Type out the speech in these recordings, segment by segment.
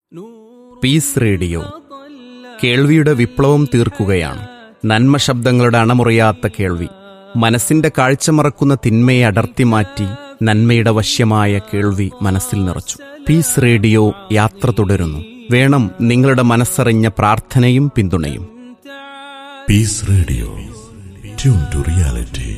Piece radio കേൾവിയുടെ വിപ്ലവം തീർക്കുകയാണ് നന്മ ശബ്ദങ്ങളുടെ അണമുറിയാത്ത കേൾവി മനസ്സിന്റെ കാഴ്ച മറക്കുന്ന തിന്മയെ അടർത്തി മാറ്റി നന്മയുടെ വശ്യമായ കേൾവി മനസ്സിൽ നിറച്ചു പീസ് റേഡിയോ യാത്ര തുടരുന്നു വേണം നിങ്ങളുടെ മനസ്സറിഞ്ഞ പ്രാർത്ഥനയും പിന്തുണയും peace radio tune to reality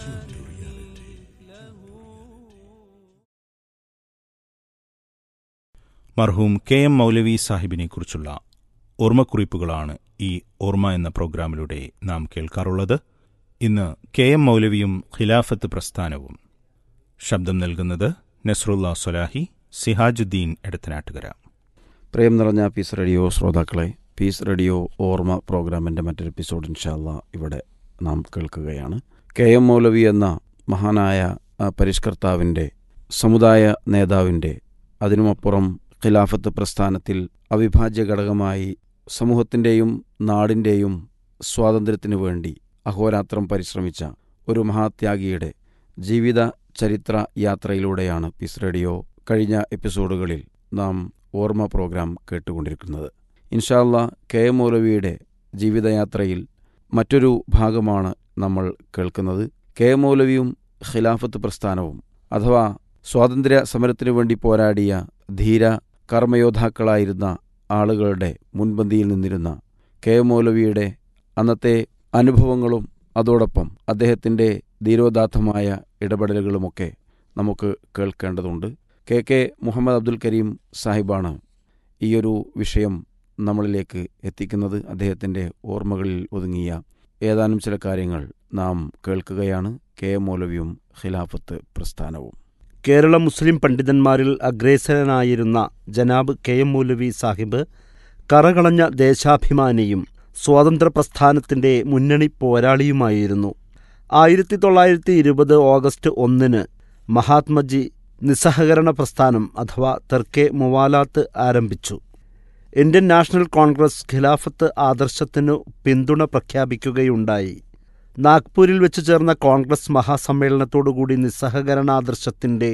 മർഹൂം കെ എം മൗലവി സാഹിബിനെ കുറിച്ചുള്ള ഓർമ്മക്കുറിപ്പുകളാണ് ഈ ഓർമ്മ എന്ന പ്രോഗ്രാമിലൂടെ നാം കേൾക്കാറുള്ളത് ഇന്ന് കെ എം മൗലവിയും ഖിലാഫത്ത് പ്രസ്ഥാനവും ശബ്ദം നൽകുന്നത് നസ്രുല്ല സൊലാഹി സിഹാജുദ്ദീൻ എടത്തനാട്ടുകര പ്രിയം നിറഞ്ഞ പീസ് റേഡിയോ ശ്രോതാക്കളെ പീസ് റേഡിയോ ഓർമ്മ പ്രോഗ്രാമിൻ്റെ മറ്റൊരു എപ്പിസോഡ് ഇൻഷാല്ല ഇവിടെ നാം കേൾക്കുകയാണ് കെ എം മൗലവി എന്ന മഹാനായ ആ, പരിഷ്കർത്താവിൻ്റെ സമുദായ നേതാവിൻ്റെ അതിനുമപ്പുറം ഖിലാഫത്ത് പ്രസ്ഥാനത്തിൽ അവിഭാജ്യ ഘടകമായി സമൂഹത്തിൻ്റെയും നാടിൻ്റെയും സ്വാതന്ത്ര്യത്തിനു വേണ്ടി അഹോരാത്രം പരിശ്രമിച്ച ഒരു മഹാത്യാഗിയുടെ ജീവിത ചരിത്ര യാത്രയിലൂടെയാണ് പീസ് റേഡിയോ കഴിഞ്ഞ എപ്പിസോഡുകളിൽ നാം ഓർമ്മ പ്രോഗ്രാം കേട്ടുകൊണ്ടിരിക്കുന്നത് ഇൻഷാല്ല കെ എം മൗലവിയുടെ ജീവിതയാത്രയിൽ മറ്റൊരു ഭാഗമാണ് നമ്മൾ കേൾക്കുന്നത് കെ എം മൗലവിയും ഖിലാഫത്ത് പ്രസ്ഥാനവും അഥവാ സ്വാതന്ത്ര്യ സമരത്തിനു വേണ്ടി പോരാടിയ ധീര കർമ്മയോദ്ധാക്കളായിരുന്ന ആളുകളുടെ മുൻപന്തിയിൽ നിന്നിരുന്ന കെ എം മൗലവിയുടെ അന്നത്തെ അനുഭവങ്ങളും അതോടൊപ്പം അദ്ദേഹത്തിൻ്റെ ധീരോദാത്തമായ ഇടപെടലുകളുമൊക്കെ നമുക്ക് കേൾക്കേണ്ടതുണ്ട് കെ കെ മുഹമ്മദ് അബ്ദുൽ കരീം സാഹിബാണ് ഈയൊരു വിഷയം നമ്മളിലേക്ക് എത്തിക്കുന്നത് അദ്ദേഹത്തിൻ്റെ ഓർമ്മകളിൽ ഒതുങ്ങിയ ഏതാനും ചില കാര്യങ്ങൾ നാം കേൾക്കുകയാണ് കെ എം മൗലവിയും ഖിലാഫത്ത് പ്രസ്ഥാനവും കേരള മുസ്ലിം പണ്ഡിതന്മാരിൽ അഗ്രേസരനായിരുന്ന ജനാബ് കെ എം മൗലവി സാഹിബ് കറകളഞ്ഞ ദേശാഭിമാനിയും സ്വാതന്ത്ര്യ പ്രസ്ഥാനത്തിന്റെ മുന്നണി പോരാളിയുമായിരുന്നു ആയിരത്തി തൊള്ളായിരത്തി ഇരുപത് ഓഗസ്റ്റ് ഒന്നിന് മഹാത്മജി നിസ്സഹകരണ പ്രസ്ഥാനം അഥവാ തെർക്കെ മുവാലാത്ത് ആരംഭിച്ചു ഇന്ത്യൻ നാഷണൽ കോൺഗ്രസ് ഖിലാഫത്ത് ആദർശത്തിനു പിന്തുണ പ്രഖ്യാപിക്കുകയുണ്ടായി നാഗ്പൂരിൽ വെച്ച് ചേർന്ന കോൺഗ്രസ് മഹാസമ്മേളനത്തോടുകൂടി നിസ്സഹകരണാദർശത്തിൻ്റെ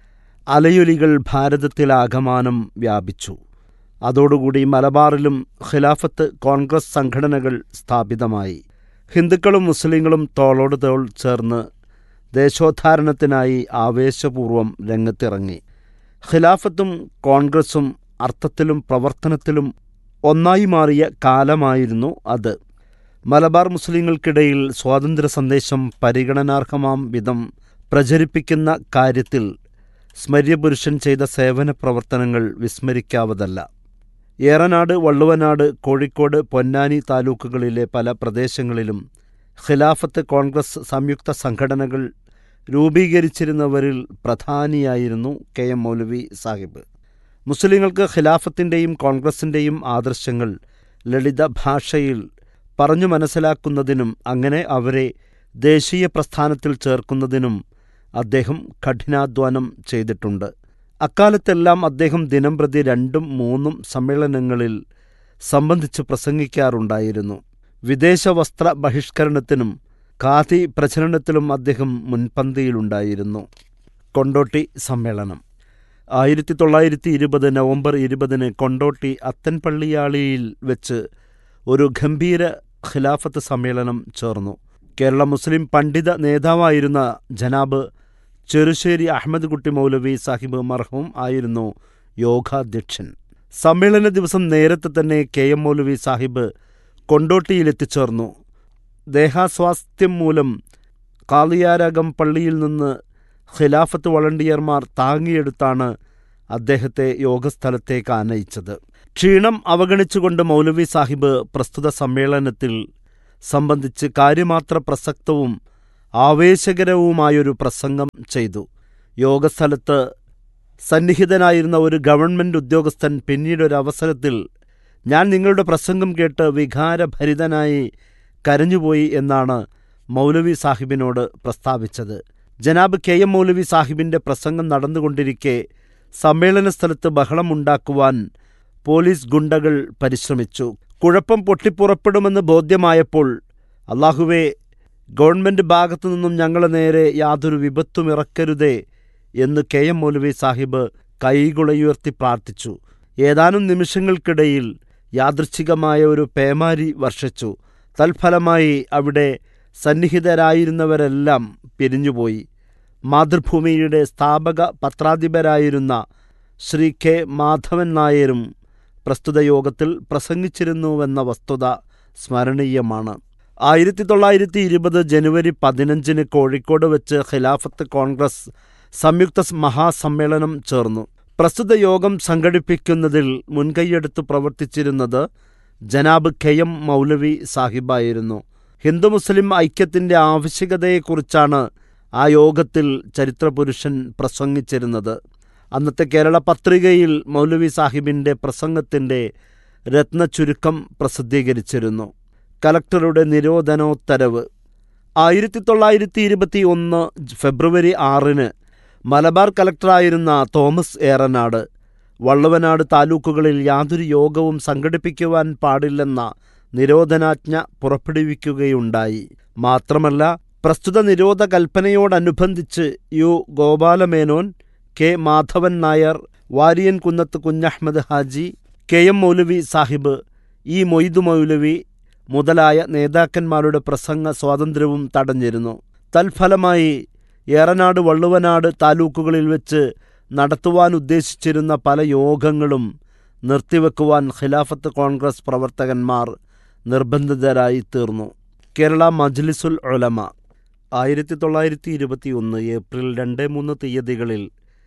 അലയൊലികൾ ഭാരതത്തിലാകമാനം വ്യാപിച്ചു അതോടുകൂടി മലബാറിലും ഖിലാഫത്ത് കോൺഗ്രസ് സംഘടനകൾ സ്ഥാപിതമായി ഹിന്ദുക്കളും മുസ്ലിങ്ങളും തോളോട് തോൾ ചേർന്ന് ദേശോദ്ധാരണത്തിനായി ആവേശപൂർവം രംഗത്തിറങ്ങി ഖിലാഫത്തും കോൺഗ്രസും അർത്ഥത്തിലും പ്രവർത്തനത്തിലും ഒന്നായി മാറിയ കാലമായിരുന്നു അത് മലബാർ മുസ്ലിങ്ങൾക്കിടയിൽ സ്വാതന്ത്ര്യ സന്ദേശം പരിഗണനാർഹമാം വിധം പ്രചരിപ്പിക്കുന്ന കാര്യത്തിൽ സ്മര്യപുരുഷൻ ചെയ്ത സേവന പ്രവർത്തനങ്ങൾ വിസ്മരിക്കാവതല്ല ഏറനാട് വള്ളുവനാട് കോഴിക്കോട് പൊന്നാനി താലൂക്കുകളിലെ പല പ്രദേശങ്ങളിലും ഖിലാഫത്ത് കോൺഗ്രസ് സംയുക്ത സംഘടനകൾ രൂപീകരിച്ചിരുന്നവരിൽ പ്രധാനിയായിരുന്നു കെ എം മൗലവി സാഹിബ് മുസ്ലിങ്ങൾക്ക് ഖിലാഫത്തിൻ്റെയും കോൺഗ്രസിൻ്റെയും ആദർശങ്ങൾ ലളിത ഭാഷയിൽ പറഞ്ഞു മനസ്സിലാക്കുന്നതിനും അങ്ങനെ അവരെ ദേശീയ പ്രസ്ഥാനത്തിൽ ചേർക്കുന്നതിനും അദ്ദേഹം കഠിനാധ്വാനം ചെയ്തിട്ടുണ്ട് അക്കാലത്തെല്ലാം അദ്ദേഹം ദിനംപ്രതി രണ്ടും മൂന്നും സമ്മേളനങ്ങളിൽ സംബന്ധിച്ച് പ്രസംഗിക്കാറുണ്ടായിരുന്നു വിദേശ വസ്ത്ര ബഹിഷ്കരണത്തിനും ഖാദി പ്രചരണത്തിലും അദ്ദേഹം മുൻപന്തിയിലുണ്ടായിരുന്നു കൊണ്ടോട്ടി സമ്മേളനം ആയിരത്തി തൊള്ളായിരത്തി ഇരുപത് നവംബർ ഇരുപതിന് കൊണ്ടോട്ടി അത്തൻപള്ളിയാളിയിൽ വെച്ച് ഒരു ഗംഭീര ഖിലാഫത്ത് സമ്മേളനം ചേർന്നു കേരള മുസ്ലിം പണ്ഡിത നേതാവായിരുന്ന ജനാബ് ചെറുശ്ശേരി അഹമ്മദ് കുട്ടി മൗലവി സാഹിബ് മർഹൂം ആയിരുന്നു യോഗാധ്യക്ഷൻ സമ്മേളന ദിവസം നേരത്തെ തന്നെ കെ എം മൗലവി സാഹിബ് കൊണ്ടോട്ടിയിലെത്തിച്ചേർന്നു ദേഹാസ്വാസ്ഥ്യം മൂലം കാളിയാരകം പള്ളിയിൽ നിന്ന് ഖിലാഫത്ത് വളണ്ടിയർമാർ താങ്ങിയെടുത്താണ് അദ്ദേഹത്തെ യോഗസ്ഥലത്തേക്ക് ആനയിച്ചത് ക്ഷീണം അവഗണിച്ചുകൊണ്ട് മൗലവി സാഹിബ് പ്രസ്തുത സമ്മേളനത്തിൽ സംബന്ധിച്ച് കാര്യമാത്ര പ്രസക്തവും ആവേശകരവുമായൊരു പ്രസംഗം ചെയ്തു യോഗസ്ഥലത്ത് സന്നിഹിതനായിരുന്ന ഒരു ഗവൺമെന്റ് ഉദ്യോഗസ്ഥൻ പിന്നീടൊരവസരത്തിൽ ഞാൻ നിങ്ങളുടെ പ്രസംഗം കേട്ട് വികാരഭരിതനായി കരഞ്ഞുപോയി എന്നാണ് മൗലവി സാഹിബിനോട് പ്രസ്താവിച്ചത് ജനാബ് കെ എം മൗലവി സാഹിബിന്റെ പ്രസംഗം നടന്നുകൊണ്ടിരിക്കെ സമ്മേളന സ്ഥലത്ത് ബഹളമുണ്ടാക്കുവാൻ പോലീസ് ഗുണ്ടകൾ പരിശ്രമിച്ചു കുഴപ്പം പൊട്ടിപ്പുറപ്പെടുമെന്ന് ബോധ്യമായപ്പോൾ അള്ളാഹുവെ ഗവൺമെന്റ് ഭാഗത്തു നിന്നും ഞങ്ങളെ നേരെ യാതൊരു വിപത്തും ഇറക്കരുതേ എന്ന് കെ എം മൗലവി സാഹിബ് കൈകുളയുയർത്തി പ്രാർത്ഥിച്ചു ഏതാനും നിമിഷങ്ങൾക്കിടയിൽ യാദൃച്ഛികമായ ഒരു പേമാരി വർഷിച്ചു തൽഫലമായി അവിടെ സന്നിഹിതരായിരുന്നവരെല്ലാം പിരിഞ്ഞുപോയി മാതൃഭൂമിയുടെ സ്ഥാപക പത്രാധിപരായിരുന്ന ശ്രീ കെ മാധവൻ നായരും പ്രസ്തുത യോഗത്തിൽ പ്രസംഗിച്ചിരുന്നുവെന്ന വസ്തുത സ്മരണീയമാണ് ആയിരത്തി തൊള്ളായിരത്തി ഇരുപത് ജനുവരി പതിനഞ്ചിന് കോഴിക്കോട് വെച്ച് ഖിലാഫത്ത് കോൺഗ്രസ് സംയുക്ത മഹാസമ്മേളനം ചേർന്നു പ്രസ്തുത യോഗം സംഘടിപ്പിക്കുന്നതിൽ മുൻകൈയെടുത്ത് പ്രവർത്തിച്ചിരുന്നത് ജനാബ് കെ എം മൗലവി സാഹിബായിരുന്നു ഹിന്ദു മുസ്ലിം ഐക്യത്തിന്റെ ആവശ്യകതയെക്കുറിച്ചാണ് ആ യോഗത്തിൽ ചരിത്രപുരുഷൻ പ്രസംഗിച്ചിരുന്നത് അന്നത്തെ കേരള പത്രികയിൽ മൗലവി സാഹിബിന്റെ പ്രസംഗത്തിന്റെ രത്നചുരുക്കം പ്രസിദ്ധീകരിച്ചിരുന്നു കലക്ടറുടെ നിരോധനോത്തരവ് ആയിരത്തി തൊള്ളായിരത്തി ഇരുപത്തി ഒന്ന് ഫെബ്രുവരി ആറിന് മലബാർ കലക്ടറായിരുന്ന തോമസ് ഏറനാട് വള്ളുവനാട് താലൂക്കുകളിൽ യാതൊരു യോഗവും സംഘടിപ്പിക്കുവാൻ പാടില്ലെന്ന നിരോധനാജ്ഞ പുറപ്പെടുവിക്കുകയുണ്ടായി മാത്രമല്ല പ്രസ്തുത നിരോധ കൽപ്പനയോടനുബന്ധിച്ച് U Gopalamenon K Madhavan Nair Variyan Kunnath Kunjahammed Haji K M Moulavi Sahib E Moidu Moulavi മുതലായ നേതാക്കന്മാരുടെ പ്രസംഗ സ്വാതന്ത്ര്യവും തടഞ്ഞിരുന്നു തൽഫലമായി ഏറനാട് വള്ളുവനാട് താലൂക്കുകളിൽ വെച്ച് നടത്തുവാൻ ഉദ്ദേശിച്ചിരുന്ന പല യോഗങ്ങളും നിർത്തിവെക്കുവാൻ ഖിലാഫത്ത് കോൺഗ്രസ് പ്രവർത്തകന്മാർ നിർബന്ധിതരായി തീർന്നു കേരള മജ്ലിസുൽ ഉലമ ആയിരത്തി തൊള്ളായിരത്തി ഇരുപത്തി ഒന്ന് ഏപ്രിൽ രണ്ട് മൂന്ന് തീയതികളിൽ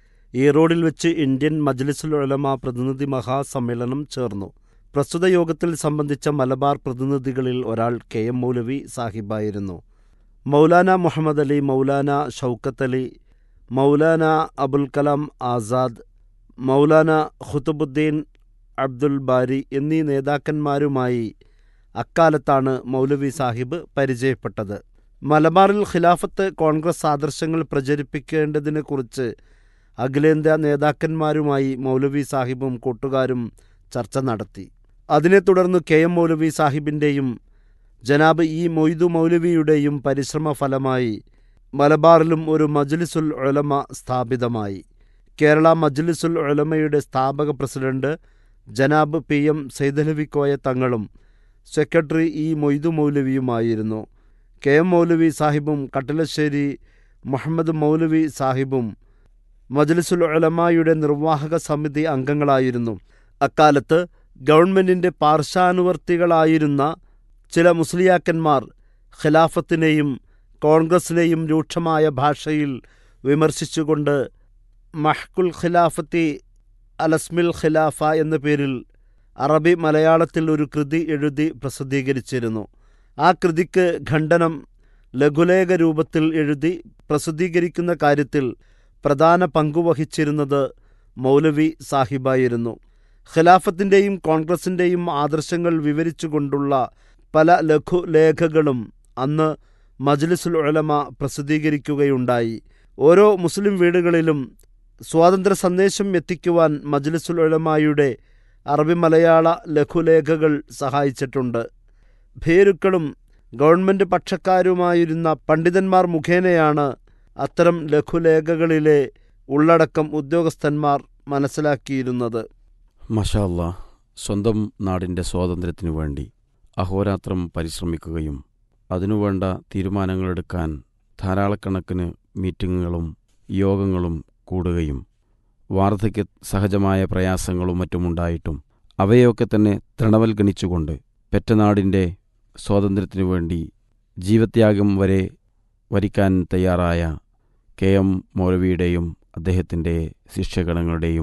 ഈറോഡിൽ വെച്ച് ഇന്ത്യൻ മജ്ലിസുൽ ഉലമ പ്രതിനിധി മഹാസമ്മേളനം ചേർന്നു പ്രസ്തുത യോഗത്തിൽ സംബന്ധിച്ച മലബാർ പ്രതിനിധികളിൽ ഒരാൾ കെ എം മൗലവി സാഹിബായിരുന്നു മൗലാന മുഹമ്മദ് അലി മൗലാന ഷൗക്കത്ത് അലി മൗലാന അബുൽ കലാം ആസാദ് മൗലാന ഖുത്തുബുദ്ദീൻ അബ്ദുൽ ബാരി എന്നീ നേതാക്കന്മാരുമായി അക്കാലത്താണ് മൗലവി സാഹിബ് പരിചയപ്പെട്ടത് മലബാറിൽ ഖിലാഫത്ത് കോൺഗ്രസ് ആദർശങ്ങൾ പ്രചരിപ്പിക്കേണ്ടതിനെക്കുറിച്ച് അഖിലേന്ത്യാ നേതാക്കന്മാരുമായി മൗലവി സാഹിബും കൂട്ടുകാരും ചർച്ച നടത്തി അതിനെ തുടർന്ന് കെ എം മൗലവി സാഹിബിൻ്റെയും ജനാബ് ഇ മൊയ്തു മൗലവിയുടെയും പരിശ്രമ ഫലമായി മലബാറിലും ഒരു മജ്ലിസുൽ ഉലമ സ്ഥാപിതമായി കേരള മജ്ലിസുൽ ഉലമയുടെ സ്ഥാപക പ്രസിഡന്റ് ജനാബ് പി എം സൈദലവിക്കോയ തങ്ങളും സെക്രട്ടറി ഇ മൊയ്തു മൗലവിയുമായിരുന്നു കെ എം മൗലവി സാഹിബും കട്ടിലശ്ശേരി മുഹമ്മദ് മൗലവി സാഹിബും മജ്ലിസുൽ ഉലമായുടെ നിർവാഹക സമിതി അംഗങ്ങളായിരുന്നു അക്കാലത്ത് ഗവൺമെന്റിന്റെ പാർശ്വാനുവർത്തികളായിരുന്ന ചില മുസ്ലിയാക്കന്മാർ ഖിലാഫത്തിനെയും കോൺഗ്രസിനെയും രൂക്ഷമായ ഭാഷയിൽ വിമർശിച്ചുകൊണ്ട് മഹ്കുൽ ഖിലാഫത്തി അലസ്മിൽ ഖിലാഫ എന്ന പേരിൽ അറബി മലയാളത്തിൽ ഒരു കൃതി എഴുതി പ്രസിദ്ധീകരിച്ചിരുന്നു ആ കൃതിക്ക് ഖണ്ഡനം ലഘുലേഖ രൂപത്തിൽ എഴുതി പ്രസിദ്ധീകരിക്കുന്ന കാര്യത്തിൽ പ്രധാന പങ്കുവഹിച്ചിരുന്നത് മൗലവി സാഹിബായിരുന്നു ഖിലാഫത്തിൻ്റെയും കോൺഗ്രസിൻ്റെയും ആദർശങ്ങൾ വിവരിച്ചുകൊണ്ടുള്ള പല ലഘുലേഖകളും അന്ന് മജ്ലിസുൽ ഉലമ പ്രസിദ്ധീകരിക്കുകയുണ്ടായി ഓരോ മുസ്ലിം വീടുകളിലും സ്വാതന്ത്ര്യ സന്ദേശം എത്തിക്കുവാൻ മജ്ലിസുൽ ഉലമായുടെ അറബി മലയാള ലഘുലേഖകൾ സഹായിച്ചിട്ടുണ്ട് ഭേരുക്കളും ഗവൺമെൻറ് പക്ഷക്കാരുമായിരുന്ന പണ്ഡിതന്മാർ മുഖേനയാണ് അത്തരം ലഘുലേഖകളിലെ ഉള്ളടക്കം ഉദ്യോഗസ്ഥന്മാർ മനസ്സിലാക്കിയിരുന്നത് മഷാ അല്ലാ സ്വന്തം നാടിൻ്റെ സ്വാതന്ത്ര്യത്തിനു വേണ്ടി അഹോരാത്രം പരിശ്രമിക്കുകയും അതിനുവേണ്ട തീരുമാനങ്ങളെടുക്കാൻ ധാരാളക്കണക്കിന് മീറ്റിങ്ങുകളും യോഗങ്ങളും കൂടുകയും വാർദ്ധക്യ സഹജമായ പ്രയാസങ്ങളും മറ്റുമുണ്ടായിട്ടും അവയൊക്കെ തന്നെ തൃണവൽഗണിച്ചുകൊണ്ട് പെറ്റനാടിൻ്റെ സ്വാതന്ത്ര്യത്തിനു വേണ്ടി ജീവത്യാഗം വരെ വരിക്കാൻ തയ്യാറായ കെ എം മൗലവിയുടെയും അദ്ദേഹത്തിൻ്റെ ശിഷ്യഗണങ്ങളുടെയും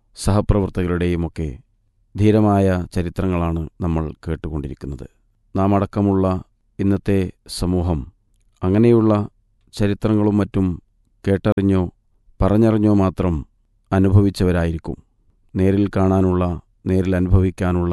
സഹപ്രവർത്തകരുടെയുമൊക്കെ ധീരമായ ചരിത്രങ്ങളാണ് നമ്മൾ കേട്ടുകൊണ്ടിരിക്കുന്നത് നാം അടക്കമുള്ള ഇന്നത്തെ സമൂഹം അങ്ങനെയുള്ള ചരിത്രങ്ങളും മറ്റും കേട്ടറിഞ്ഞോ പറഞ്ഞറിഞ്ഞോ മാത്രം അനുഭവിച്ചവരായിരിക്കും നേരിൽ കാണാനുള്ള നേരിൽ അനുഭവിക്കാനുള്ള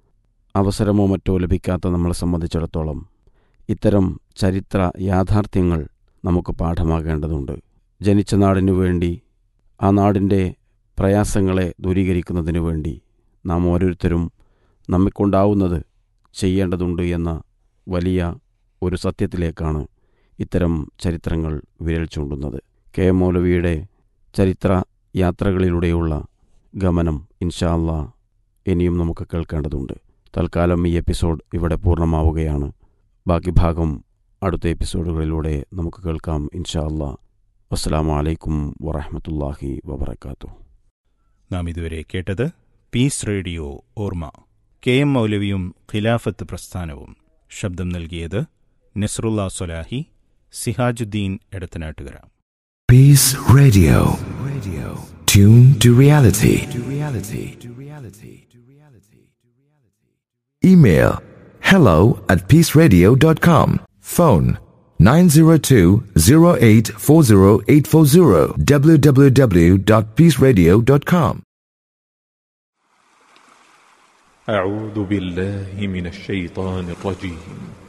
അവസരമോ മറ്റോ ലഭിക്കാത്ത നമ്മളെ സംബന്ധിച്ചിടത്തോളം ഇത്തരം ചരിത്ര യാഥാർത്ഥ്യങ്ങൾ നമുക്ക് പാഠമാകേണ്ടതുണ്ട് ജനിച്ച നാടിനു വേണ്ടി ആ നാടിൻ്റെ പ്രയാസങ്ങളെ ദൂരീകരിക്കുന്നതിനു വേണ്ടി നാം ഓരോരുത്തരും നമ്മെക്കൊണ്ടാവുന്നത് ചെയ്യേണ്ടതുണ്ട് എന്ന വലിയ ഒരു സത്യത്തിലേക്കാണ് ഇത്തരം ചരിത്രങ്ങൾ വിരൽ ചൂണ്ടുന്നത് കെ എം മൗലവിയുടെ ചരിത്ര യാത്രകളിലൂടെയുള്ള ഗമനം ഇൻഷാ അല്ലാ ഇനിയും നമുക്ക് കേൾക്കേണ്ടതുണ്ട് തൽക്കാലം ഈ എപ്പിസോഡ് ഇവിടെ പൂർണ്ണമാവുകയാണ് ബാക്കി ഭാഗം അടുത്ത എപ്പിസോഡുകളിലൂടെ നമുക്ക് കേൾക്കാം ഇൻഷാ അല്ലാ അസ്സലാമു അലൈക്കും വറഹമത്തല്ലാഹി വബർക്കാത്തു നാം ഇതുവരെ കേട്ടത് പീസ് റേഡിയോ ഓർമ്മ കെ എം മൗലവിയും ഖിലാഫത്ത് പ്രസ്ഥാനവും ശബ്ദം നൽകിയത് നസ്രുല്ല Swalahi Sihajuddin Edathanattukara Peace Radio. Radio. Tune to reality. To reality. To reality. To reality. Email hello at peaceradio.com. Phone 902-0840840 www.peaceradio.com. أعوذ بالله من الشيطان الرجيم